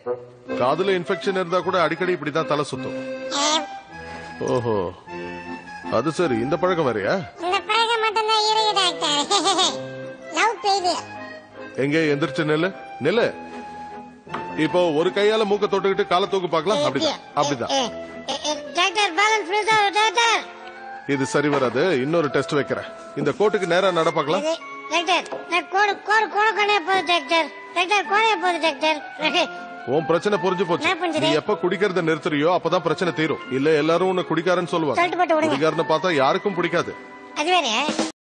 காதுல இன்ஃபெக்ஷன் இருந்தா கூட அடிக்கடி இப்படிதான் தலை சுத்தும் ஓஹோ அது சரி இந்த பழக்கம் வேறயா இந்த பழக்கம் மட்டும்தான் இருக்கு டாக்டர் லவ் ஃபெயிலியர் எங்க எந்திரிச்சு நெல்லு நெல்லு இப்போ ஒரு கையால மூக்க தொட்டுக்கிட்டு காலை தூக்கு பார்க்கலாம் அப்படிதான் அப்படிதான் டாக்டர் பேலன்ஸ் மிஸ் ஆகுது டாக்டர் இது சரி வராது இன்னொரு டெஸ்ட் வைக்கிறேன் இந்த கோட்டுக்கு நேரா நட பார்க்கலாம் இது, டாக்டர் நான் கோடு கோடு கோடு கோணைய போகுது டாக்டர் டாக்டர் கோணைய போகுது டாக்டர் உன் பிரச்சனை புரிஞ்சு போச்சு என்ன புரிஞ்சுது? நீ எப்ப குடிக்கிறத நிறுத்துறியோ அப்பதான் பிரச்சனை தீரும் இல்ல எல்லாரும் உன்னை குடிக்காரன்னு சொல்லுவாங்க சொல்லிட்டு போட்டு விடுங்க குடிக்காரன்னு பார்த்தா யாருக்கும் பிடிக்காது அது வேற